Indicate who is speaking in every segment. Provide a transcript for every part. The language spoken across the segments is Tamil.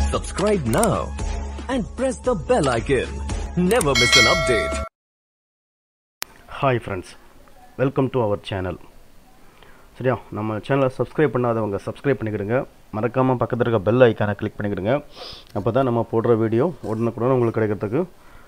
Speaker 1: Subscribe now and press the bell icon. Never miss an update.
Speaker 2: Hi friends welcome to our channel சரியா நம்ம சேனலை சப்ஸ்கிரைப் பண்ணாதவங்க சப்ஸ்கிரைப் பண்ணிக்கிடுங்க மறக்காமல் பக்கத்தில் இருக்க பெல் ஐக்கானை கிளிக் பண்ணிக்கிடுங்க அப்போ தான் நம்ம போடுற வீடியோ உடனுக்குடன் உங்களுக்கு கிடைக்கிறதுக்கு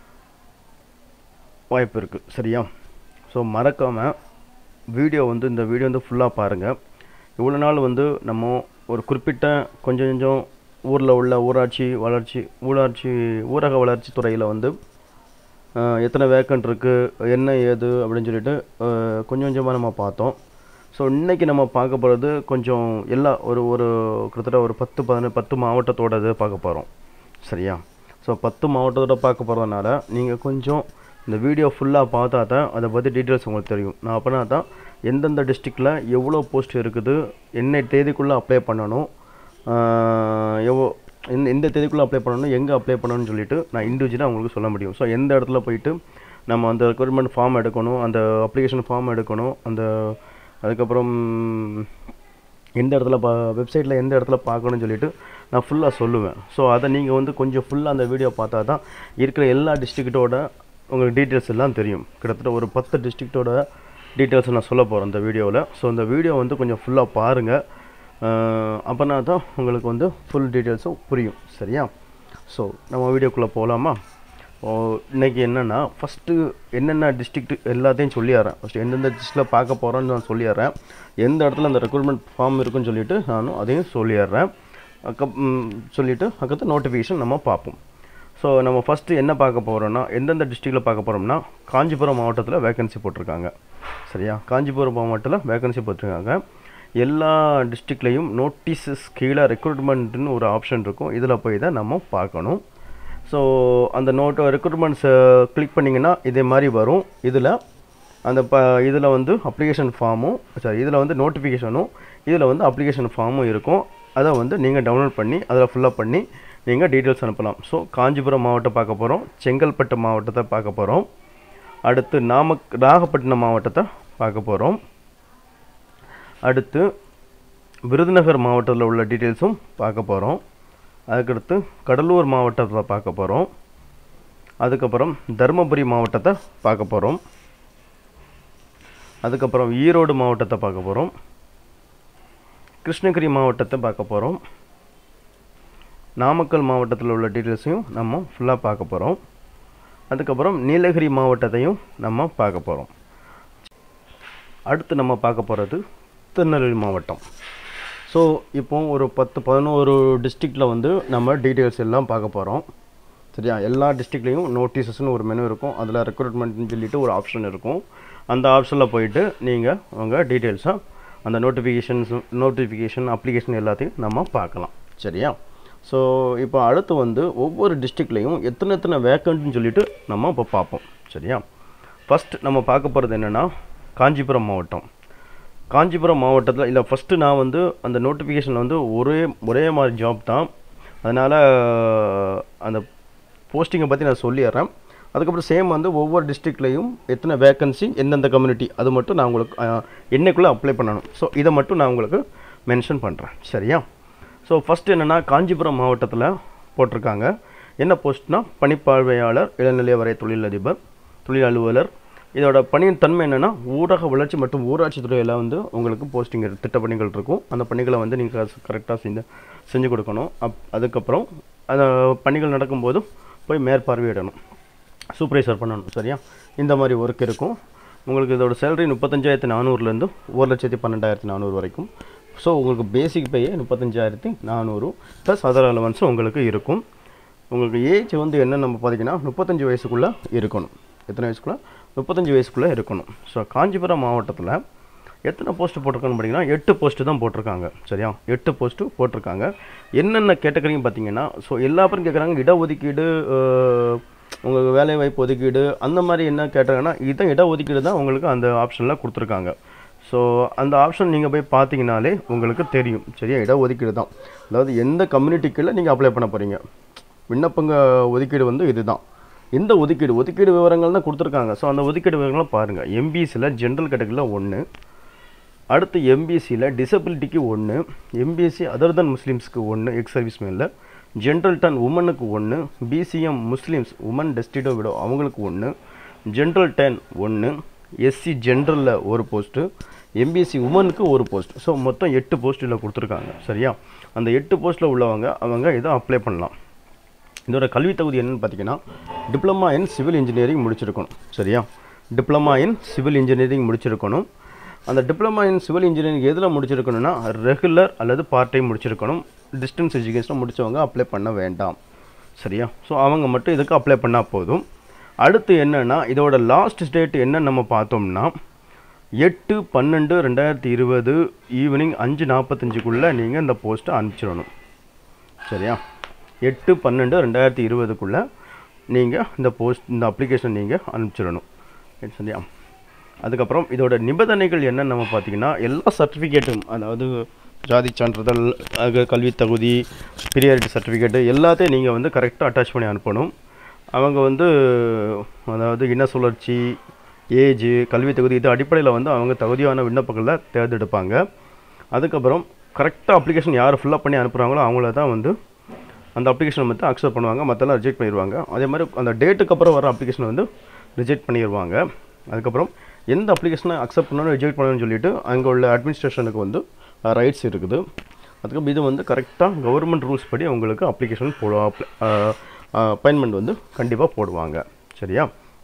Speaker 2: வாய்ப்பு இருக்குது சரியா ஸோ மறக்காமல் வீடியோ வந்து இந்த வீடியோ வந்து ஃபுல்லாக பாருங்கள் இவ்வளோ நாள் வந்து நம்ம ஒரு குறிப்பிட்ட கொஞ்சம் கொஞ்சம் ஊரில் உள்ள ஊராட்சி வளர்ச்சி ஊராட்சி ஊரக வளர்ச்சி துறையில் வந்து அஹ், எத்தனை வேக்கண்ட் இருக்குது என்ன ஏது அப்படின்னு சொல்லிட்டு அஹ், கொஞ்சம் கொஞ்சமாக நம்ம பார்த்தோம் ஸோ இன்றைக்கி நம்ம பார்க்க போகிறது கொஞ்சம் எல்லா ஒரு ஒரு கிட்டத்தட்ட ஒரு பத்து பதினெட்டு பத்து மாவட்டத்தோட இது பார்க்க போகிறோம் சரியா ஸோ பத்து மாவட்டத்தோட பார்க்க போகிறதுனால நீங்கள் கொஞ்சம் இந்த வீடியோ ஃபுல்லாக பார்த்தா தான் அதை பற்றி டீட்டெயில்ஸ் உங்களுக்கு தெரியும் நான் அப்படின்னா தான் எந்தெந்த டிஸ்ட்ரிக்டில் எவ்வளோ போஸ்ட் இருக்குது என்ன தேதிக்குள்ளே அப்ளை பண்ணணும் ஆஹ் எவ்வளோ இந்த இந்த தேதிக்குள்ளே அப்ளை பண்ணணும் எங்கே அப்ளை பண்ணணும்னு சொல்லிட்டு நான் இண்டிவிஜுவலாக உங்களுக்கு சொல்ல முடியும் ஸோ எந்த இடத்துல போயிட்டு நம்ம அந்த ரெக்வயர்மெண்ட் ஃபார்ம் எடுக்கணும் அந்த அப்ளிகேஷன் ஃபார்ம் எடுக்கணும் அந்த அதுக்கப்புறம் எந்த இடத்துல பா வெப்சைட்டில் எந்த இடத்துல பார்க்கணும்னு சொல்லிட்டு நான் ஃபுல்லாக சொல்லுவேன் ஸோ அதை நீங்கள் வந்து கொஞ்சம் ஃபுல்லாக அந்த வீடியோ பார்த்தா தான் இருக்கிற எல்லா டிஸ்ட்ரிக்ட்டோட உங்களுக்கு டீட்டெயில்ஸ் எல்லாம் தெரியும் கிட்டத்தட்ட ஒரு பத்து டிஸ்ட்ரிக்ட்டோட டீட்டெயில்ஸ் நான் சொல்ல போகிறேன் இந்த வீடியோவில் ஸோ இந்த வீடியோ வந்து கொஞ்சம் ஃபுல்லாக பாருங்கள் அப்போனா தான் உங்களுக்கு வந்து ஃபுல் டீட்டெயில்ஸும் புரியும் சரியா ஸோ நம்ம வீடியோக்குள்ளே போகலாமா ஓ, இன்னைக்கு என்னென்னா ஃபஸ்ட்டு என்னென்ன டிஸ்ட்ரிக்ட் எல்லாத்தையும் சொல்லிடுறேன் ஃபஸ்ட்டு எந்தெந்த டிஸ்ட்ரிக்டில் பார்க்க போகிறோன்னு நான் சொல்லிடுறேன் எந்த இடத்துல அந்த ரெக்ரூட்மெண்ட் ஃபார்ம் இருக்குன்னு சொல்லிட்டு நானும் அதையும் சொல்லிடுறேன் அக்கப் ம், சொல்லிவிட்டு அதுக்கடுத்து நோட்டிஃபிகேஷன் நம்ம பார்ப்போம் ஸோ நம்ம ஃபஸ்ட்டு என்ன பார்க்க போகிறோம்னா எந்தெந்த டிஸ்ட்ரிக்டில் பார்க்க போகிறோம்னா காஞ்சிபுரம் மாவட்டத்தில் வேகன்சி போட்டிருக்காங்க சரியா காஞ்சிபுரம் மாவட்டத்தில் வேகன்சி போட்டிருக்காங்க எல்லா டிஸ்ட்ரிக்ட்லேயும் நோட்டீஸஸ் கீழே ரெக்ரூட்மெண்ட்னு ஒரு ஆப்ஷன் இருக்கும் இதில் போய் தான் நம்ம பார்க்கணும் ஸோ அந்த நோட்டோ ரெக்ரூட்மெண்ட்ஸை கிளிக் பண்ணிங்கன்னா இதே மாதிரி வரும் இதில் அந்த ப இதில் வந்து அப்ளிகேஷன் ஃபார்மும் சாரி இதில் வந்து நோட்டிஃபிகேஷனும் இதில் வந்து அப்ளிகேஷன் ஃபார்மும் இருக்கும் அதை வந்து நீங்கள் டவுன்லோட் பண்ணி அதில் ஃபுல்லப் பண்ணி நீங்கள் டீட்டெயில்ஸ் அனுப்பலாம் ஸோ காஞ்சிபுரம் மாவட்டம் பார்க்க போகிறோம் செங்கல்பட்டு மாவட்டத்தை பார்க்க போகிறோம் அடுத்து நாமக் நாகப்பட்டினம் மாவட்டத்தை பார்க்க போகிறோம் அடுத்து விருதுநகர் மாவட்டத்தில் உள்ள டீட்டெயில்ஸும் பார்க்க போகிறோம் அதுக்கடுத்து கடலூர் மாவட்டத்தை பார்க்க போகிறோம் அதுக்கப்புறம் தருமபுரி மாவட்டத்தை பார்க்க போகிறோம் அதுக்கப்புறம் ஈரோடு மாவட்டத்தை பார்க்க போகிறோம் கிருஷ்ணகிரி மாவட்டத்தை பார்க்க போகிறோம் நாமக்கல் மாவட்டத்தில் உள்ள டீட்டெயில்ஸையும் நம்ம ஃபுல்லாக பார்க்க போகிறோம் அதுக்கப்புறம் நீலகிரி மாவட்டத்தையும் நம்ம பார்க்க போகிறோம் அடுத்து நம்ம பார்க்க போகிறது திருநெல்வேலி மாவட்டம் ஸோ இப்போ ஒரு பத்து பதினோரு டிஸ்ட்ரிக்டில் வந்து நம்ம டீட்டெயில்ஸ் எல்லாம் பார்க்க போகிறோம் சரியா எல்லா டிஸ்ட்ரிக்ட்லேயும் நோட்டீஸஸ்னு ஒரு மெனு இருக்கும் அதில் ரெக்ரூட்மெண்ட்னு சொல்லிட்டு ஒரு ஆப்ஷன் இருக்கும் அந்த ஆப்ஷனில் போயிட்டு நீங்கள் உங்கள் டீட்டெயில்ஸாக அந்த நோட்டிஃபிகேஷன்ஸ் நோட்டிஃபிகேஷன் அப்ளிகேஷன் எல்லாத்தையும் நம்ம பார்க்கலாம் சரியா ஸோ இப்போ அடுத்து வந்து ஒவ்வொரு டிஸ்ட்ரிக்ட்லேயும் எத்தனை எத்தனை வேக்கண்ட்னு சொல்லிட்டு நம்ம இப்போ பார்ப்போம் சரியா ஃபஸ்ட் நம்ம பார்க்க போகிறது என்னென்னா காஞ்சிபுரம் மாவட்டம் காஞ்சிபுரம் மாவட்டத்தில் இல்லை ஃபஸ்ட்டு நான் வந்து அந்த நோட்டிஃபிகேஷனில் வந்து ஒரே ஒரே மாதிரி ஜாப் தான் அதனால் அந்த போஸ்டிங்கை பற்றி நான் சொல்லிடுறேன் அதுக்கப்புறம் சேம் வந்து ஒவ்வொரு டிஸ்ட்ரிக்ட்லேயும் எத்தனை வேக்கன்சி எந்தெந்த கம்யூனிட்டி அது மட்டும் நான் உங்களுக்கு அஹ், என்னைக்குள்ளே அப்ளை பண்ணணும் ஸோ இதை மட்டும் நான் உங்களுக்கு மென்ஷன் பண்ணுறேன் சரியா ஸோ ஃபஸ்ட்டு என்னென்னா காஞ்சிபுரம் மாவட்டத்தில் போட்டிருக்காங்க என்ன போஸ்ட்னா பணிப்பார்வையாளர் இளநிலை வரை தொழிலதிபர் தொழில் அலுவலர் இதோட பணியின் தன்மை என்னென்னா ஊரக வளர்ச்சி மற்றும் ஊராட்சி துறையில் வந்து உங்களுக்கு போஸ்டிங் திட்ட பணிகள் இருக்கும் அந்த பணிகளை வந்து நீங்கள் கரெக்டாக செஞ்சு செஞ்சு கொடுக்கணும் அப் அதுக்கப்புறம் அந்த பணிகள் நடக்கும்போது போய் மேற்பார்வையிடணும் சூப்பர்வைசர் பண்ணணும் சரியா இந்த மாதிரி ஒர்க் இருக்கும் உங்களுக்கு இதோட சேலரி முப்பத்தஞ்சாயிரத்தி நானூறுலேருந்து ஒரு லட்சத்தி பன்னெண்டாயிரத்தி நானூறு வரைக்கும் ஸோ உங்களுக்கு பேசிக் பேயே முப்பத்தஞ்சாயிரத்தி நானூறு ப்ளஸ் அதர் அலவன்ஸும் உங்களுக்கு இருக்கும் உங்களுக்கு ஏஜ் வந்து என்ன நம்ம பார்த்தீங்கன்னா முப்பத்தஞ்சு வயசுக்குள்ளே இருக்கணும் எத்தனை வயசுக்குள்ளே முப்பத்தஞ்சு வயசுக்குள்ளே இருக்கணும் ஸோ காஞ்சிபுரம் மாவட்டத்தில் எத்தனை போஸ்ட் போட்டிருக்காங்கன்னு பார்த்தீங்கன்னா எட்டு போஸ்ட்டு தான் போட்டிருக்காங்க சரியா எட்டு போஸ்ட்டு போட்டிருக்காங்க என்னென்ன கேட்டகரியும் பார்த்தீங்கன்னா ஸோ எல்லா பேரும் கேட்குறாங்க இடஒதுக்கீடு அஹ், உங்களுக்கு வேலை வாய்ப்பு ஒதுக்கீடு அந்த மாதிரி என்ன கேட்டாங்கன்னா இதான் இடஒதுக்கீடு தான் உங்களுக்கு அந்த ஆப்ஷனில் கொடுத்துருக்காங்க ஸோ அந்த ஆப்ஷன் நீங்கள் போய் பார்த்தீங்கனாலே உங்களுக்கு தெரியும் சரியா இடஒதுக்கீடு தான் அதாவது எந்த கம்யூனிட்டிக்குள்ள நீங்கள் அப்ளை பண்ண போகிறீங்க விண்ணப்பங்க ஒதுக்கீடு வந்து இதுதான் இந்த ஒதுக்கீடு ஒதுக்கீடு விவரங்கள் தான் கொடுத்துருக்காங்க ஸோ அந்த ஒதுக்கீடு விவரங்களை பாருங்கள் எம்பிசியில் ஜென்ரல் கேட்டகரியில் ஒன்று அடுத்து எம்பிசியில் டிசபிலிட்டிக்கு ஒன்று எம்பிஎஸ்சி அதர் தன் முஸ்லீம்ஸ்க்கு ஒன்று எக்ஸ் சர்வீஸ் மேனில் ஜென்ரல் டென் உமனுக்கு ஒன்று BCM Muslims woman destitute widow அவங்களுக்கு ஒன்று ஜென்ரல் டென் ஒன்று எஸ்சி ஜென்ரலில் ஒரு போஸ்ட்டு எம்பிசி உமனுக்கு ஒரு போஸ்ட் ஸோ மொத்தம் எட்டு போஸ்ட்டில் கொடுத்துருக்காங்க சரியா அந்த எட்டு போஸ்ட்டில் உள்ளவங்க அவங்க இதை அப்ளை பண்ணலாம் இதோட கல்வி தகுதி என்னன்னு பார்த்தீங்கன்னா டிப்ளமா இன் சிவில் இன்ஜினியரிங் முடிச்சிருக்கணும் சரியா டிப்ளமா இன் சிவில் இன்ஜினியரிங் முடிச்சிருக்கணும் அந்த டிப்ளமா இன் சிவில் இன்ஜினியரிங் எதில் முடிச்சிருக்கணும்னா ரெகுலர் அல்லது பார்ட் டைம் முடிச்சிருக்கணும் டிஸ்டன்ஸ் எஜுகேஷன் முடித்தவங்க அப்ளை பண்ண வேண்டாம் சரியா ஸோ அவங்க மட்டும் இதுக்கு அப்ளை பண்ணால் போதும் அடுத்து என்னென்னா இதோட லாஸ்ட் டேட் என்ன நம்ம பார்த்தோம்னா எட்டு பன்னெண்டு ரெண்டாயிரத்தி இருபது ஈவினிங் அஞ்சு நாற்பத்தஞ்சுக்குள்ளே நீங்கள் இந்த போஸ்ட்டை அனுப்பிச்சிடணும் சரியா எட்டு பன்னெண்டு ரெண்டாயிரத்தி இருபதுக்குள்ளே நீங்கள் இந்த போஸ்ட் இந்த அப்ளிகேஷன் நீங்கள் அனுப்பிச்சிடணும் சரியா அதுக்கப்புறம் இதோட நிபந்தனைகள் என்னன்னு நம்ம பார்த்தீங்கன்னா எல்லா சர்டிஃபிகேட்டும் அதாவது ஜாதி சான்றிதழ் அது கல்வி தகுதி பீரியாரிட்டி சர்டிஃபிகேட்டு எல்லாத்தையும் நீங்கள் வந்து கரெக்டாக அட்டாச் பண்ணி அனுப்பணும் அவங்க வந்து அதாவது இன சுழற்சி ஏஜ் கல்வி தகுதி இது அடிப்படையில் வந்து அவங்க தகுதியான விண்ணப்பங்களை தேர்ந்தெடுப்பாங்க அதுக்கப்புறம் கரெக்டாக அப்ளிகேஷன் யார் ஃபில்லப் பண்ணி அனுப்புகிறாங்களோ அவங்கள தான் வந்து அந்த அப்ளிகேஷன் வந்து அக்செப்ட் பண்ணுவாங்க மற்றெல்லாம் ரிஜெக்ட் பண்ணிடுவாங்க அதே மாதிரி அந்த டேட்டுக்கு அப்புறம் வர அப்ளிகேஷனை வந்து ரிஜெக்ட் பண்ணிடுவாங்க அதுக்கப்புறம் எந்த அப்ளிகேஷனை அக்செப்ட் பண்ணணும் ரிஜெக்ட் பண்ணணும்னு சொல்லிட்டு அங்கே உள்ள அட்மினிஸ்ட்ரேஷனுக்கு வந்து ரைட்ஸ் இருக்குது அதுக்கப்புறம் இது வந்து கரெக்டாக கவர்மெண்ட் ரூல்ஸ் படி உங்களுக்கு அப்ளிகேஷன் போடுவா அப்பாயின்மெண்ட் வந்து கண்டிப்பாக போடுவாங்க சரியா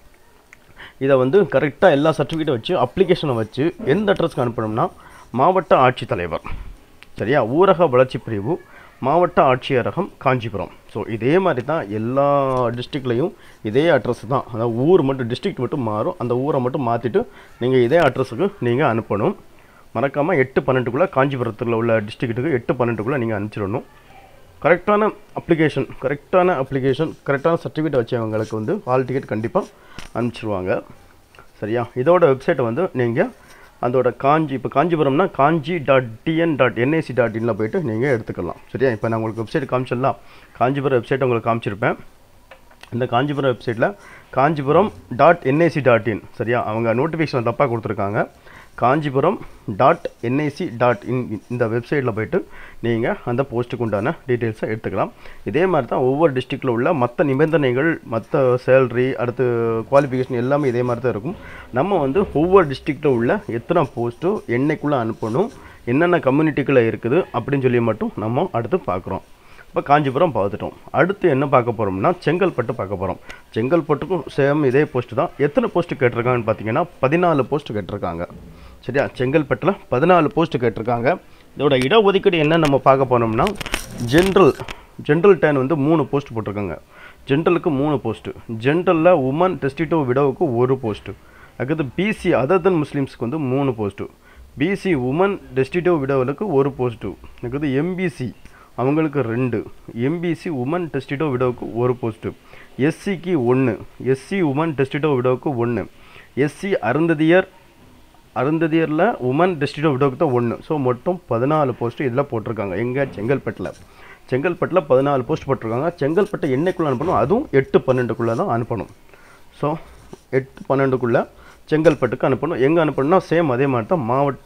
Speaker 2: இதை வந்து கரெக்டாக எல்லா சர்டிஃபிகேட்டும் வச்சு அப்ளிகேஷனை வச்சு எந்த அட்ரஸ்க்கு அனுப்பணும்னா மாவட்ட ஆட்சித்தலைவர் சரியா ஊரக வளர்ச்சி பிரிவு மாவட்ட ஆட்சியரகம் காஞ்சிபுரம் ஸோ இதே மாதிரி தான் எல்லா டிஸ்ட்ரிக்ட்லேயும் இதே அட்ரஸ் தான் அதாவது ஊர் மட்டும் டிஸ்ட்ரிக்ட் மட்டும் மாறும் அந்த ஊரை மட்டும் மாற்றிட்டு நீங்கள் இதே அட்ரஸுக்கு நீங்கள் அனுப்பணும் மறக்காமல் எட்டு பன்னெண்டுக்குள்ளே காஞ்சிபுரத்தில் உள்ள டிஸ்ட்ரிக்ட்டுக்கு எட்டு பன்னெண்டுக்குள்ளே நீங்கள் அனுப்பிச்சிடணும் கரெக்டான அப்ளிகேஷன் கரெக்டான அப்ளிகேஷன் கரெக்டான சர்டிஃபிகேட் வச்சவங்களுக்கு வந்து ஹால் டிக்கெட் கண்டிப்பாக அனுப்பிச்சிருவாங்க சரியா இதோட வெப்சைட்டை வந்து நீங்கள் அதோட காஞ்சி இப்போ காஞ்சிபுரம்னா Kanchi dot TN dot NIC dot இனில் போயிட்டு நீங்கள் எடுத்துக்கலாம் சரியா இப்போ நான் உங்களுக்கு வெப்சைட் காமிச்சிடலாம் காஞ்சிபுரம் வெப்சைட் உங்களுக்கு காமிச்சிருப்பேன் இந்த காஞ்சிபுரம் வெப்சைட்டில் Kanchipuram dot NIC dot in சரியா அவங்க நோட்டிஃபிகேஷன் தப்பாக கொடுத்துருக்காங்க Kanchipuram dot NIC dot in இந்த வெப்சைட்டில் போயிட்டு நீங்கள் அந்த போஸ்ட்டுக்கு உண்டான டீட்டெயில்ஸை எடுத்துக்கலாம் இதே மாதிரி தான் ஒவ்வொரு டிஸ்ட்ரிக்டில் உள்ள மற்ற நிபந்தனைகள் மற்ற சேலரி அடுத்து குவாலிஃபிகேஷன் எல்லாமே இதே மாதிரி தான் இருக்கும் நம்ம வந்து ஒவ்வொரு டிஸ்ட்ரிக்டில் உள்ள எத்தனை போஸ்ட்டு என்னைக்குள்ளே அனுப்பணும் என்னென்ன கம்யூனிட்டிக்குள்ளே இருக்குது அப்படின்னு சொல்லி மட்டும் நம்ம அடுத்து பார்க்குறோம் இப்போ காஞ்சிபுரம் பார்த்துட்டோம் அடுத்து என்ன பார்க்க போகிறோம்னா செங்கல்பட்டு பார்க்க போகிறோம் செங்கல்பட்டுக்கும் சேம் இதே போஸ்ட் தான் எத்தனை போஸ்ட் கேட்டிருக்காங்கன்னு பார்த்தீங்கன்னா பதினாலு போஸ்ட் கேட்டிருக்காங்க சரியா செங்கல்பட்டில் பதினாலு போஸ்ட் கேட்டிருக்காங்க இதோட இடஒதுக்கீடு என்ன நம்ம பார்க்க போனோம்னா ஜென்ரல் ஜென்ரல் டேன் வந்து மூணு போஸ்ட் போட்டிருக்காங்க ஜென்ரலுக்கு மூணு போஸ்ட்டு ஜென்ரலில் உமன் டெஸ்டிட்டிவ் விடோவுக்கு ஒரு போஸ்ட்டு அடுத்து பிசி அதர் தன் முஸ்லீம்ஸ்க்கு வந்து மூணு போஸ்ட்டு பிசி உமன் டெஸ்டிட்டிவ் விடோவுக்கு ஒரு போஸ்ட்டு அடுத்து எம்பிசி அவங்களுக்கு ரெண்டு எம்பிசி உமன் டெஸ்டிட்டோ விடோவுக்கு ஒரு போஸ்ட்டு எஸ்சிக்கு ஒன்று எஸ்சி உமன் டெஸ்டிட்டோ விடோவுக்கு ஒன்று எஸ்சி அருந்ததியர் அருந்ததியரில் உமன் டெஸ்டிட்டோ விடோவுக்கு தான் ஒன்று ஸோ மொத்தம் பதினாலு போஸ்ட்டு இதில் போட்டிருக்காங்க எங்கே செங்கல்பட்டில் செங்கல்பட்டில் பதினாலு போஸ்ட் போட்டிருக்காங்க செங்கல்பட்டை என்னைக்குள்ளே அனுப்பணும் அதுவும் எட்டு பன்னெண்டுக்குள்ளே தான் அனுப்பணும் ஸோ எட்டு பன்னெண்டுக்குள்ளே செங்கல்பட்டுக்கு அனுப்பணும் எங்கே அனுப்பணும்னா சேம் அதே மாதிரி தான் மாவட்ட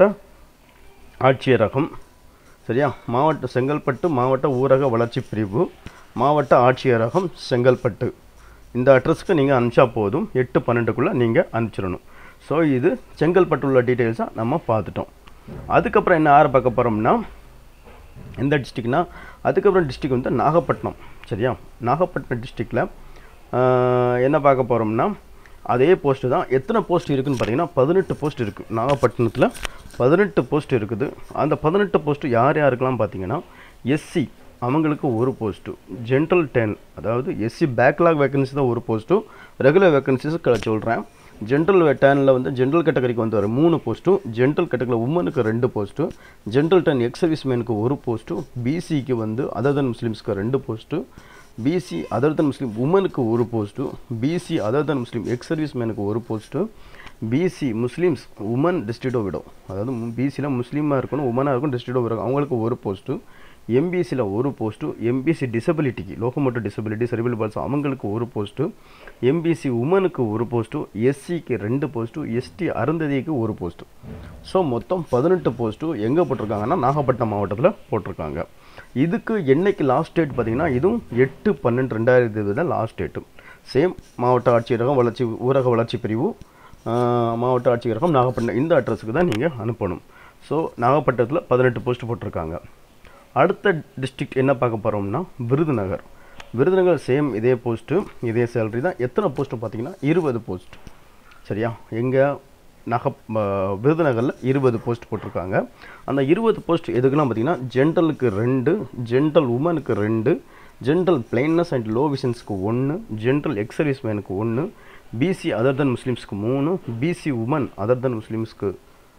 Speaker 2: ஆட்சியரகம் சரியா மாவட்ட செங்கல்பட்டு மாவட்ட ஊரக வளர்ச்சி பிரிவு மாவட்ட ஆட்சியரகம் செங்கல்பட்டு இந்த அட்ரஸ்க்கு நீங்கள் அனுப்பிச்சா போதும் எட்டு பன்னெண்டுக்குள்ளே நீங்கள் அனுப்பிச்சிடணும் ஸோ இது செங்கல்பட்டு உள்ள டீட்டெயில்ஸாக நம்ம பார்த்துட்டோம் அதுக்கப்புறம் என்ன ஆர பார்க்க போகிறோம்னா எந்த டிஸ்ட்ரிக்னா அதுக்கப்புறம் டிஸ்ட்ரிக் வந்து நாகப்பட்டினம் சரியா நாகப்பட்டினம் டிஸ்ட்ரிக்டில் என்ன பார்க்க போகிறோம்னா அதே போஸ்ட்டு தான் எத்தனை போஸ்ட் இருக்குதுன்னு பார்த்தீங்கன்னா பதினெட்டு போஸ்ட் இருக்குது நாகப்பட்டினத்தில் பதினெட்டு போஸ்ட் இருக்குது அந்த பதினெட்டு போஸ்ட்டு யார் யாருக்கெல்லாம் பார்த்தீங்கன்னா எஸ்சி அவங்களுக்கு ஒரு போஸ்ட்டு ஜென்ரல் டென் அதாவது எஸ்சி பேக்லாக் வேகன்சி தான் ஒரு போஸ்ட்டும் ரெகுலர் வேகன்சிஸ் சொல்கிறேன் ஜென்ரல் டெனில் வந்து ஜென்ரல் கேட்டகரிக்கு வந்து வர மூணு போஸ்ட்டும் ஜென்ரல் கேட்டகரியில் உமனுக்கு ரெண்டு போஸ்ட்டும் ஜென்ரல் டென் எக்ஸ் சர்வீஸ்மேனுக்கு ஒரு போஸ்ட்டும் பிசிக்கு வந்து அதர் தன் முஸ்லீம்ஸ்க்கு ரெண்டு post BC other than Muslim உமனுக்கு ஒரு post BC other than Muslim ex service மேனுக்கு ஒரு post BC Muslims woman destitute விடும் அதாவது பிசியில் முஸ்லீமாக இருக்கணும் உமனாக இருக்கணும் டிஸ்ட்ரிக்டோ விடும் அவங்களுக்கு ஒரு போஸ்ட்டு எம்பிசியில் ஒரு போஸ்ட்டு எம்பிசி டிசபிலிட்டிக்கு லோகமோட்டோ டிசபிலிட்டி செரிபிள் பால்ஸ் அவங்களுக்கு ஒரு போஸ்ட்டு எம்பிசி உமனுக்கு ஒரு போஸ்ட்டு எஸ்சிக்கு ரெண்டு போஸ்ட்டு எஸ்டி அருந்ததிக்கு ஒரு போஸ்ட்டு ஸோ மொத்தம் பதினெட்டு போஸ்ட்டு எங்கே போட்டிருக்காங்கன்னா நாகப்பட்டினம் மாவட்டத்தில் போட்டிருக்காங்க இதுக்கு என்னைக்கு லாஸ்ட் டேட் பார்த்தீங்கன்னா இதுவும் எட்டு பன்னெண்டு ரெண்டாயிரத்தி இருபது தான் லாஸ்ட் டேட்டு சேம் மாவட்ட ஆட்சியரகம் வளர்ச்சி ஊரக வளர்ச்சி பிரிவு ஆஹ், மாவட்ட ஆட்சியரகம் நாகப்பட்டினம் இந்த அட்ரஸுக்கு தான் நீங்கள் அனுப்பணும் ஸோ நாகப்பட்டினத்தில் பதினெட்டு போஸ்ட் போட்டிருக்காங்க அடுத்த டிஸ்ட்ரிக்ட் என்ன பார்க்க போகிறோம்னா விருதுநகர் விருதுநகர் சேம் இதே போஸ்ட்டு இதே சேலரி தான் எத்தனை போஸ்ட்டு பார்த்தீங்கன்னா இருபது போஸ்ட் சரியா எங்கே நக விருதுநகரில் இருபது போஸ்ட் போட்டிருக்காங்க அந்த இருபது போஸ்ட் எதுக்கெல்லாம் பார்த்தீங்கன்னா ஜென்ரலுக்கு ரெண்டு ஜென்ரல் உமனுக்கு ரெண்டு ஜென்ரல் பிளைன்னஸ் அண்ட் லோ விஷன்ஸ்க்கு ஒன்று ஜென்ரல் எக்ஸர்வீஸ் மேனுக்கு ஒன்று பிசி அதர் தன் முஸ்லீம்ஸ்க்கு மூணு பிசி உமன் அதர் தன் முஸ்லீம்ஸ்க்கு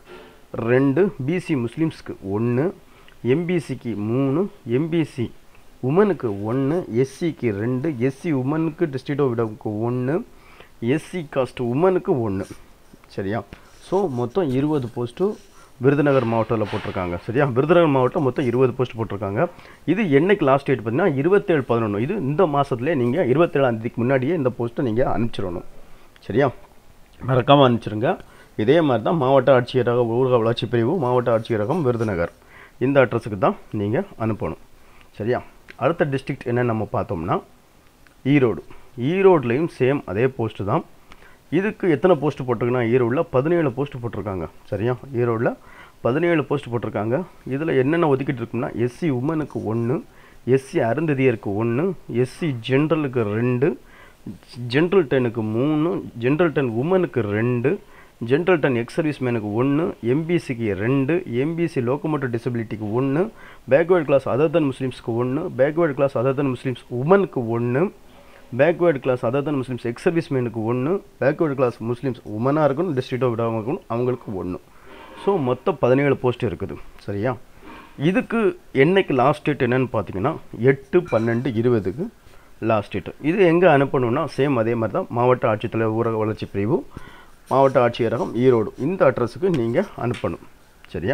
Speaker 2: ரெண்டு பிசி முஸ்லீம்ஸ்க்கு ஒன்று எம்பிசிக்கு மூணு எம்பிசி உமனுக்கு ஒன்று எஸ்சிக்கு ரெண்டு எஸ்சி உமனுக்கு டிஸ்ட்ரிக்ட் ஆஃப் விடவுக்கு ஒன்று எஸ்சி காஸ்ட் உமனுக்கு ஒன்று சரியா ஸோ மொத்தம் இருபது போஸ்ட்டு விருதுநகர் மாவட்டத்தில் போட்டிருக்காங்க சரியா விருதுநகர் மாவட்டம் மொத்தம் இருபது போஸ்ட் போட்டிருக்காங்க இது என்னைக்கு லாஸ்ட் டேட் பார்த்தீங்கன்னா இருபத்தேழு பதினொன்று இது இந்த மாதத்துலேயே நீங்கள் இருபத்தேழாம் தேதிக்கு முன்னாடியே இந்த போஸ்ட்டை நீங்கள் அனுப்பிச்சிடணும் சரியா மறக்காமல் அனுப்பிச்சிருங்க இதே மாதிரி தான் மாவட்ட ஆட்சியரகம் ஊரக வளர்ச்சி பிரிவு மாவட்ட ஆட்சியரகம் விருதுநகர் இந்த அட்ரஸுக்கு தான் நீங்கள் அனுப்பணும் சரியா அடுத்த டிஸ்ட்ரிக்ட் என்ன நம்ம பார்த்தோம்னா ஈரோடு ஈரோட்லேயும் சேம் அதே போஸ்ட்டு தான் இதுக்கு எத்தனை போஸ்ட் போட்டிருக்குன்னா ஈரோடில் பதினேழு போஸ்ட் போட்டிருக்காங்க சரியா ஈரோடில் பதினேழு போஸ்ட் போட்டிருக்காங்க இதில் என்னென்ன ஒதுக்கிட்டு இருக்குன்னா எஸ்சி உமனுக்கு ஒன்று எஸ்சி அருந்ததியருக்கு ஒன்று எஸ்சி ஜென்ரலுக்கு ரெண்டு ஜென்ரல் டெனுக்கு மூணு ஜென்ரல் டென் உமனுக்கு ரெண்டு ஜென்ரல் டென் எக்ஸ் சர்வீஸ் மேனுக்கு ஒன்று எம்பிசிக்கு ரெண்டு எம்பிசி லோக்கோமோட்டிவ் டிசபிலிட்டிக்கு ஒன்று பேக்வேர்ட் கிளாஸ் அதர் தன் முஸ்லீம்ஸ்க்கு ஒன்று backward class other than Muslims உமனுக்கு ஒன்று backward class other than Muslims ex service மேனுக்கு ஒன்று பேக்வேர்டு கிளாஸ் முஸ்லீம்ஸ் உமனாக இருக்கணும் டிஸ்ட்ரிக்டோ விடாமல் இருக்கணும் அவங்களுக்கு ஒன்று ஸோ மொத்தம் பதினேழு போஸ்ட் இருக்குது சரியா இதுக்கு என்னைக்கு லாஸ்ட் டேட் என்னன்னு பார்த்தீங்கன்னா எட்டு பன்னெண்டு இருபதுக்கு லாஸ்ட் டேட் இது எங்கே அனுப்பணும்னா சேம் அதே மாதிரி தான் மாவட்ட ஆட்சித்தலைவர் ஊரக வளர்ச்சி பிரிவு மாவட்ட ஆட்சியரகம் ஈரோடு இந்த அட்ரஸுக்கு நீங்கள் அனுப்பணும் சரியா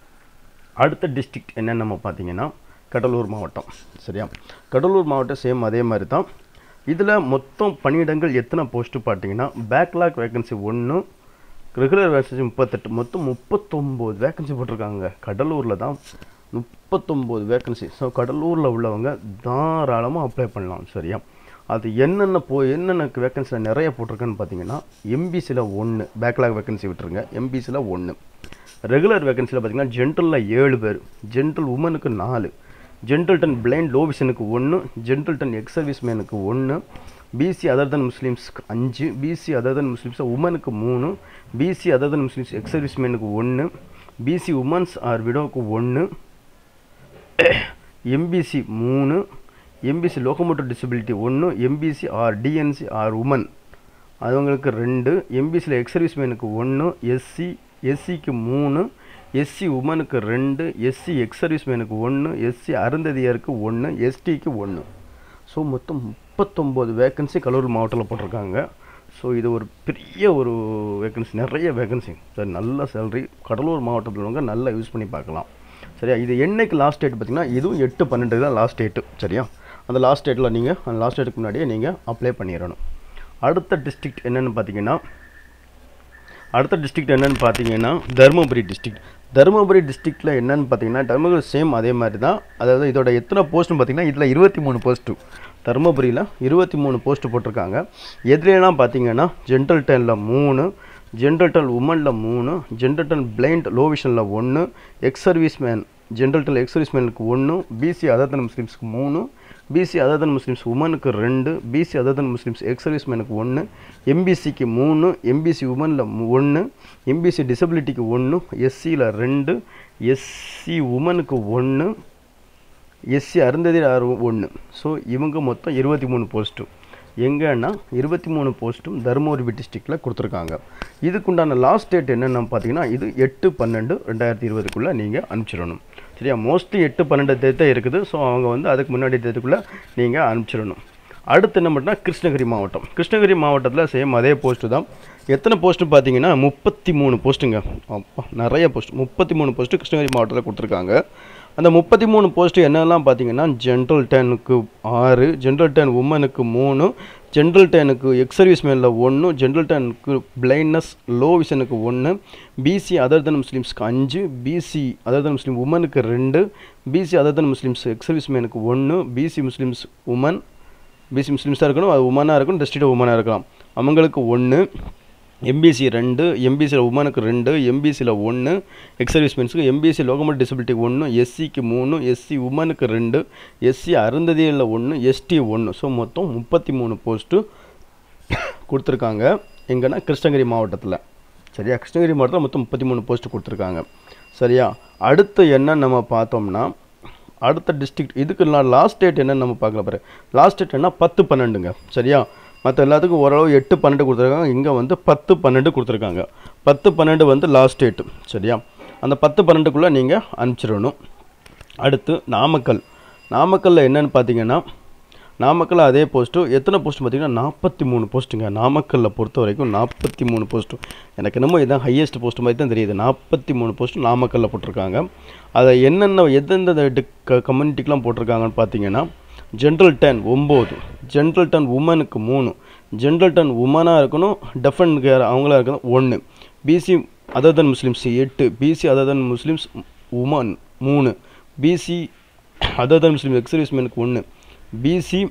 Speaker 2: அடுத்த டிஸ்ட்ரிக்ட் என்னன்னு நம்ம பார்த்தீங்கன்னா கடலூர் மாவட்டம் சரியா கடலூர் மாவட்டம் சேம் அதே மாதிரி தான் இதில் மொத்தம் பணியிடங்கள் எத்தனை போஸ்ட்டு பார்த்தீங்கன்னா பேக்லாக் வேகன்சி ஒன்று ரெகுலர் வேகன்சி முப்பத்தெட்டு மொத்தம் முப்பத்தொம்போது வேகன்சி போட்டிருக்காங்க கடலூரில் தான் முப்பத்தொம்போது வேகன்சி ஸோ கடலூரில் உள்ளவங்க தாராளமாக அப்ளை பண்ணலாம் சரியா அது என்னென்ன போ என்னென்ன வேகன்சியில் நிறைய போட்டிருக்குன்னு பார்த்தீங்கன்னா எம்பிசியில் ஒன்று பேக்லாக் வேகன்சி விட்டுருங்க எம்பிசியில் ஒன்று ரெகுலர் வேகன்சியில் பார்த்தீங்கன்னா ஜென்ரலில் ஏழு பேர் ஜென்ரல் உமனுக்கு நாலு ஜென்ரல் டன் பிளைண்ட் லோ விஷனுக்கு ஒன்று ஜென்ரல் டன் எக்ஸ் சர்வீஸ் மேனுக்கு ஒன்று பிசி அதர் தன் முஸ்லீம்ஸ்க்கு அஞ்சு பிசி அதர் தன் முஸ்லீம்ஸ் உமனுக்கு மூணு BC other than Muslims ex service மேனுக்கு ஒன்று பிசி உமன்ஸ் ஆர் விடோவுக்கு ஒன்று எம்பிசி மூணு எம்பிசி லோகோமோட்டிவ் டிசபிலிட்டி ஒன்று MBC or DNC or woman அவங்களுக்கு ரெண்டு எம்பிசியில் எக்ஸ் சர்வீஸ் மேனுக்கு ஒன்று எஸ்சி எஸ்சிக்கு மூணு எஸ்சி உமனுக்கு ரெண்டு எஸ்சி எக்ஸ் சர்வீஸ் மேனுக்கு ஒன்று எஸ்சி அருந்ததியருக்கு ஒன்று எஸ்டிக்கு ஒன்று ஸோ மொத்தம் முப்பத்தொம்போது வேக்கன்சி கடலூர் மாவட்டத்தில் போட்டிருக்காங்க ஸோ இது ஒரு பெரிய ஒரு வேக்கன்சி நிறைய வேக்கன்சி சார் நல்ல சேலரி கடலூர் மாவட்டத்தில் உள்ளவங்க நல்லா யூஸ் பண்ணி பார்க்கலாம் சரியா இது என்னைக்கு லாஸ்ட் டேட் பார்த்தீங்கன்னா இதுவும் எட்டு பன்னெண்டு தான் லாஸ்ட் டேட்டு சரியா அந்த லாஸ்ட் டேட்டில் நீங்கள் அந்த லாஸ்ட் டேட்டுக்கு முன்னாடியே நீங்கள் அப்ளை பண்ணிடணும் அடுத்த டிஸ்ட்ரிக்ட் என்னென்னு பார்த்தீங்கன்னா அடுத்த டிஸ்ட்ரிக்ட் என்னன்னு பார்த்தீங்கன்னா தருமபுரி டிஸ்ட்ரிக்ட் தருமபுரி டிஸ்ட்ரிக்ட்டில் என்னன்னு பார்த்தீங்கன்னா தருமபுரி சேம் அதே மாதிரி தான் அதாவது இதோட எத்தனை போஸ்ட்னு பார்த்தீங்கன்னா இதில் இருபத்தி மூணு போஸ்ட்டு தருமபுரியில் இருபத்தி மூணு போஸ்ட்டு போட்டிருக்காங்க எதுலாம் பார்த்தீங்கன்னா ஜென்ரல் டெனில் மூணு ஜென்ரல் டென் உமனில் மூணு ஜென்ரல் டென் பிளைண்ட் லோ விஷனில் ஒன்று ex service man general turn ex service மேனுக்கு ஒன்று பிசி அதர் தன் முஸ்லீம்ஸ்க்கு மூணு பிசி அதர் தன் முஸ்லீம்ஸ் உமனுக்கு ரெண்டு BC other than Muslims ex service மேனுக்கு ஒன்று எம்பிசிக்கு மூணு எம்பிசி உமனில் ஒன்று எம்பிசி டிசபிலிட்டிக்கு ஒன்று எஸ்சியில் ரெண்டு எஸ்சி உமனுக்கு ஒன்று எஸ்சி அருந்ததி ஆறு ஒன்று ஸோ இவங்க மொத்தம் இருபத்தி மூணு போஸ்ட்டு எங்கன்னா இருபத்தி மூணு போஸ்ட்டும் தருமபுரி டிஸ்ட்ரிக்டில் கொடுத்துருக்காங்க இதுக்குண்டான லாஸ்ட் டேட் என்னென்னு பார்த்தீங்கன்னா இது எட்டு பன்னெண்டு ரெண்டாயிரத்தி இருபதுக்குள்ளே நீங்கள் அனுப்பிச்சிடணும் சரியா மோஸ்ட்லி எட்டு பன்னெண்டு தேதி தான் இருக்குது ஸோ அவங்க வந்து அதுக்கு முன்னாடி தேதிக்குள்ளே நீங்கள் அனுப்பிச்சிடணும் அடுத்து என்ன பண்ணால் கிருஷ்ணகிரி மாவட்டம் கிருஷ்ணகிரி மாவட்டத்தில் சேம் அதே போஸ்ட்டு தான் எத்தனை போஸ்ட்டு பார்த்தீங்கன்னா முப்பத்தி மூணு போஸ்ட்டுங்க அப்பா நிறைய போஸ்ட் முப்பத்தி மூணு போஸ்ட்டு கிருஷ்ணகிரி மாவட்டத்தில் கொடுத்துருக்காங்க அந்த முப்பத்தி மூணு போஸ்ட்டு என்னெல்லாம் பார்த்தீங்கன்னா ஜென்ரல் டெனுக்கு ஆறு ஜென்ரல் டென் உமனுக்கு மூணு ஜென்ரல் டெனுக்கு எக்ஸ் சர்வீஸ் மேனில் ஒன்று ஜென்ரல் டெனுக்கு பிளைண்ட்னஸ் லோ விஷனுக்கு ஒன்று பிசி அதர் தன் முஸ்லீம்ஸ்க்கு அஞ்சு பிசி அதர் தன் முஸ்லீம் உமனுக்கு ரெண்டு BC other than Muslims ex service மேனுக்கு ஒன்று பிசி முஸ்லீம்ஸ் உமன் பிசி முஸ்லீம்ஸாக இருக்கணும் அது உமனாக இருக்கணும் டெஸ்டிட் உமனாக இருக்கலாம் அவங்களுக்கு ஒன்று எம்பிசி ரெண்டு எம்பிசியில் உமனுக்கு ரெண்டு எம்பிசியில் ஒன்று எக்ஸர்வீஸ்மென்ஸுக்கு எம்பிசி லோகமல் டிசபிலிட்டி ஒன்று எஸ்சிக்கு மூணு எஸ்சி உமனுக்கு ரெண்டு எஸ்சி அருந்ததியில் ஒன்று எஸ்டி ஒன்று ஸோ மொத்தம் முப்பத்தி மூணு போஸ்ட்டு கொடுத்துருக்காங்க எங்கன்னா கிருஷ்ணகிரி மாவட்டத்தில் சரியா கிருஷ்ணகிரி மாவட்டத்தில் மொத்தம் முப்பத்தி மூணு போஸ்ட் கொடுத்துருக்காங்க சரியா அடுத்து என்ன நம்ம பார்த்தோம்னா அடுத்த டிஸ்ட்ரிக்ட் இதுக்கு நான் லாஸ்ட் டேட் என்னன்னு நம்ம பார்க்கல பாரு லாஸ்ட் டேட் என்ன பத்து பன்னெண்டுங்க சரியா மற்ற எல்லாத்துக்கும் ஓரளவு எட்டு பன்னெண்டு கொடுத்துருக்காங்க இங்கே வந்து பத்து பன்னெண்டு கொடுத்துருக்காங்க பத்து பன்னெண்டு வந்து லாஸ்ட் டேட்டு சரியா அந்த பத்து பன்னெண்டுக்குள்ளே நீங்கள் அனுப்பிச்சிடணும் அடுத்து நாமக்கல் நாமக்கல்லில் என்னன்னு பார்த்தீங்கன்னா நாமக்கல்ல அதே போஸ்ட்டு எத்தனை போஸ்ட் பார்த்தீங்கன்னா நாற்பத்தி மூணு போஸ்ட்டுங்க நாமக்கல்லில் பொறுத்த வரைக்கும் நாற்பத்தி மூணு போஸ்ட்டு எனக்கு என்னமோ இதான் ஹையஸ்ட் போஸ்ட் மாதிரி தான் தெரியுது நாற்பத்தி மூணு போஸ்ட்டு நாமக்கல்லில் போட்டிருக்காங்க அதை என்னென்ன எந்தெந்த கம்யூனிட்டிக்கெலாம் போட்டிருக்காங்கன்னு பார்த்தீங்கன்னா ஜென்ரல் டென் ஒம்பது ஜென்ரல் டென் உமனுக்கு மூணு ஜென்ரல் டென் உமனாக இருக்கணும் டெஃபன் கேர் அவங்களா இருக்கணும் ஒன்று பிசி அதர் தன் முஸ்லீம்ஸ் எட்டு BC other than Muslims woman மூணு பிசி அதர் தன் முஸ்லீம் எக்ஸர்வீஸ்மெனுக்கு ஒன்று BC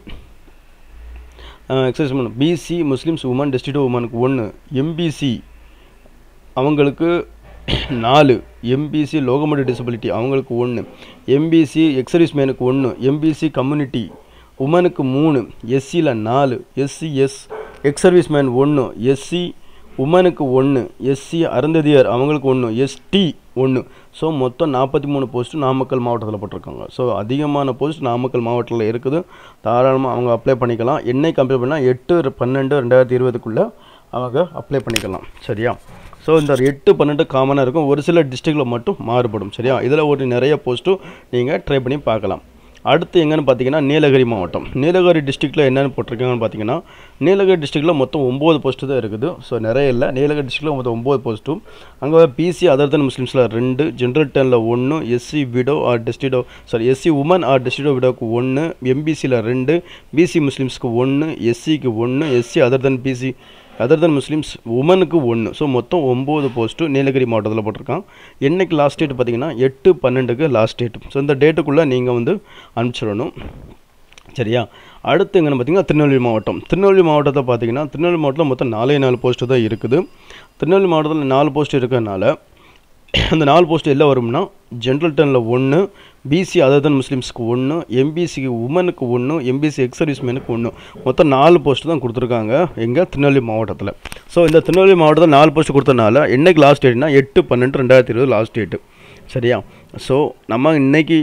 Speaker 2: ex servicemen BC Muslims woman destitute உமனுக்கு ஒன்று எம்பிசி அவங்களுக்கு நாலு எம்பிசி லோகமோட டிசபிலிட்டி அவங்களுக்கு ஒன்று எம்பிசி எக்ஸர்வீஸ் மேனுக்கு ஒன்று எம்பிசி கம்யூனிட்டி உமனுக்கு மூணு எஸ்சியில் நாலு எஸ்சி எஸ் எக்ஸர்வீஸ் மேன் ஒன்று எஸ்சி உமனுக்கு ஒன்று எஸ்சி அருந்ததியர் அவங்களுக்கு ஒன்று எஸ்டி ஒன்று ஸோ மொத்தம் நாற்பத்தி மூணு போஸ்ட்டு நாமக்கல் மாவட்டத்தில் போட்டிருக்காங்க ஸோ அதிகமான போஸ்ட் நாமக்கல் மாவட்டத்தில் இருக்குது தாராளமாக அவங்க அப்ளை பண்ணிக்கலாம் என்னை கம்பேர் பண்ணால் எட்டு பன்னெண்டு ரெண்டாயிரத்தி இருபதுக்குள்ளே அவங்க அப்ளை பண்ணிக்கலாம் சரியா ஸோ இந்த எட்டு பன்னெண்டு காமனாக இருக்கும் ஒரு சில டிஸ்ட்ரிக்டில் மட்டும் மாறுபடும் சரியா இதில் ஒரு நிறைய போஸ்ட்டும் நீங்கள் ட்ரை பண்ணி பார்க்கலாம் அடுத்து எங்கன்னு பார்த்தீங்கன்னா நீலகிரி மாவட்டம் நீலகிரி டிஸ்ட்ரிக்ட்டில் என்னென்னு போட்டிருக்காங்கன்னு பார்த்தீங்கன்னா நீலகிரி டிஸ்ட்ரிக்ட்டில் மொத்தம் ஒம்பது போஸ்ட்டு தான் இருக்குது ஸோ நிறைய இல்லை நீலகிரி டிஸ்ட்ரிக்ட்டில் மொத்தம் ஒம்பது போஸ்ட்டும் அங்கே பிசி அதர் தன் முஸ்லீம்ஸில் ரெண்டு ஜென்ரல் டெனில் ஒன்று SC widow or destitute sorry SC woman or destitute விடோக்கு ஒன்று எம்பிசியில் ரெண்டு பிசி முஸ்லீம்ஸ்க்கு ஒன்று எஸ்சிக்கு ஒன்று SC other than BC other than Muslims உமனுக்கு ஒன்று ஸோ மொத்தம் ஒம்பது போஸ்ட்டு நீலகிரி மாவட்டத்தில் போட்டிருக்கான் என்னைக்கு லாஸ்ட் டேட் பார்த்தீங்கன்னா எட்டு பன்னெண்டுக்கு லாஸ்ட் டேட் ஸோ இந்த டேட்டுக்குள்ளே நீங்கள் வந்து அனுப்பிச்சிடணும் சரியா அடுத்து எங்கன்னு பார்த்தீங்கன்னா திருநெல்வேலி மாவட்டம் திருநெல்வேலி மாவட்டத்தை பார்த்தீங்கன்னா திருநெல்வேலி மாவட்டத்தில் மொத்தம் நாலே நாலு போஸ்ட்டு தான் இருக்குது திருநெல்வேலி மாவட்டத்தில் நாலு போஸ்ட் இருக்கிறதுனால அந்த நாலு போஸ்ட் எல்லாம் வரும்னா ஜென்ரல் டெனில் ஒன்று பிசி அதர் தன் முஸ்லீம்ஸ்க்கு ஒன்று எம்பிசிக்கு உமனுக்கு ஒன்று எம்பிசி எக்ஸ் சர்வீஸ்மேனுக்கு ஒன்று மொத்தம் நாலு போஸ்ட் தான் கொடுத்துருக்காங்க எங்கள் திருநெல்வேலி மாவட்டத்தில் ஸோ இந்த திருநெல்வேலி மாவட்டத்தில் நாலு போஸ்ட் கொடுத்தனால என்னைக்கு லாஸ்ட் டேட்னா எட்டு பன்னெண்டு ரெண்டாயிரத்தி இருபது லாஸ்ட் டேட்டு சரியா ஸோ நம்ம இன்னைக்கு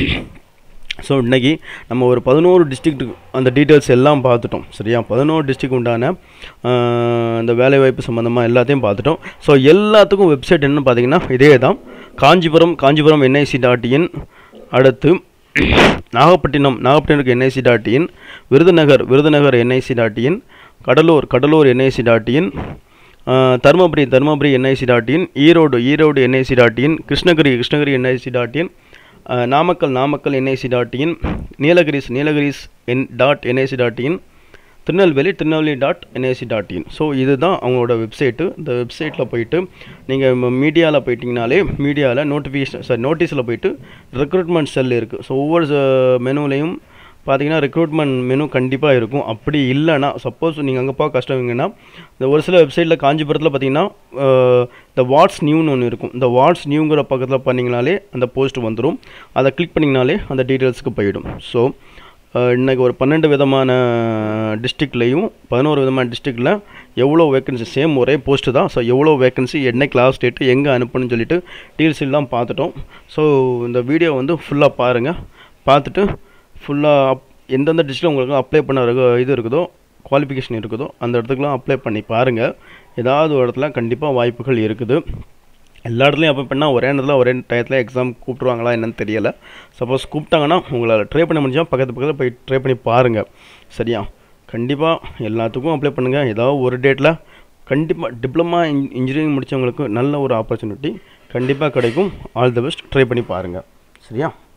Speaker 2: ஸோ இன்றைக்கி நம்ம ஒரு பதினோரு டிஸ்ட்ரிக்ட்டுக்கு அந்த டீட்டெயில்ஸ் எல்லாம் பார்த்துட்டோம் சரியா பதினோரு டிஸ்ட்ரிக் உண்டான ஆஹ், இந்த வேலைவாய்ப்பு சம்மந்தமாக எல்லாத்தையும் பார்த்துட்டோம் ஸோ எல்லாத்துக்கும் வெப்சைட் என்னன்னு பார்த்தீங்கன்னா இதே தான் Kanchipuram Kanchipuram NIC dot in அடுத்து நாகப்பட்டினம் நாகப்பட்டினத்துக்கு NIC dot in Virudhunagar Virudhunagar NIC dot in Cuddalore Cuddalore NIC dot in Dharmapuri Dharmapuri NIC dot in Erode Erode NIC dot in Krishnagiri Krishnagiri NIC dot in uh, Namakkal Namakkal NIC dot in Nilgiris Nilgiris N dot NIC dot in Tirunelveli Tirunelveli dot NIC dot in so இதுதான் அவங்களோட வெப்சைட்டு இந்த வெப்சைட்டில் போயிட்டு நீங்கள் மீடியாவில் போயிட்டீங்கனாலே மீடியாவில் நோட்டிஃபிகேஷன் சாரி நோட்டீஸில் போயிட்டு ரெக்ரூட்மெண்ட் செல் இருக்குது ஸோ ஒவ்வொரு மெனுவிலையும் பார்த்தீங்கன்னா ரெக்ரூட்மெண்ட் மெனு கண்டிப்பாக இருக்கும் அப்படி இல்லைன்னா சப்போஸ் நீங்கள் அங்கே பார்க்க கஷ்டவங்கன்னா இந்த ஒரு சில வெப்சைட்டில் காஞ்சிபுரத்தில் பார்த்தீங்கன்னா அஹ், இந்த வாட்ஸ் நியூன்னு ஒன்று இருக்கும் இந்த வாட்ஸ் நியூங்கிற பக்கத்தில் பண்ணிங்கனாலே அந்த போஸ்ட் வந்துடும் அதை கிளிக் பண்ணிங்கனாலே அந்த டீட்டெயில்ஸுக்கு போயிடும் ஸோ இன்றைக்கி ஒரு பன்னெண்டு விதமான டிஸ்ட்ரிக்ட்லேயும் பதினோரு விதமான டிஸ்ட்ரிக்டில் எவ்வளோ வேகன்சி சேம் ஒரே போஸ்ட்டு தான் ஸோ எவ்வளோ வேகன்சி என்ன கிளாஸ் டேட்டு எங்கே அனுப்பணும்னு சொல்லிட்டு டீல்ஸ் எல்லாம் பார்த்துட்டோம் ஸோ இந்த வீடியோ வந்து ஃபுல்லாக பாருங்கள் பார்த்துட்டு ஃபுல்லாக அப் எந்தெந்த டிஸ்ட்ரிக்டில் உங்களுக்கு அப்ளை பண்ண இருக்க- இது இருக்குதோ குவாலிஃபிகேஷன் இருக்குதோ அந்த இடத்துக்குலாம் அப்ளை பண்ணி பாருங்கள் ஏதாவது ஒரு இடத்துல கண்டிப்பாக வாய்ப்புகள் இருக்குது எல்லா இடத்துலையும் அப்ளை பண்ணால் ஒரே நேரத்தில் ஒரே டயத்தில் எக்ஸாம் கூப்பிட்ருவாங்களா என்னன்னு தெரியலை சப்போஸ் கூப்பிட்டாங்கன்னா உங்களால் ட்ரை பண்ண முடிஞ்சால் பக்கத்து பக்கத்தில் போய் ட்ரை பண்ணி பாருங்கள் சரியா கண்டிப்பாக எல்லாத்துக்கும் அப்ளை பண்ணுங்கள் ஏதாவது ஒரு டேட்டில் கண்டிப்பாக டிப்ளமா இன் இன்ஜினியரிங் முடித்தவங்களுக்கு நல்ல ஒரு ஆப்பர்ச்சுனிட்டி கண்டிப்பாக கிடைக்கும் ஆல் தி பெஸ்ட் ட்ரை பண்ணி பாருங்கள் சரியா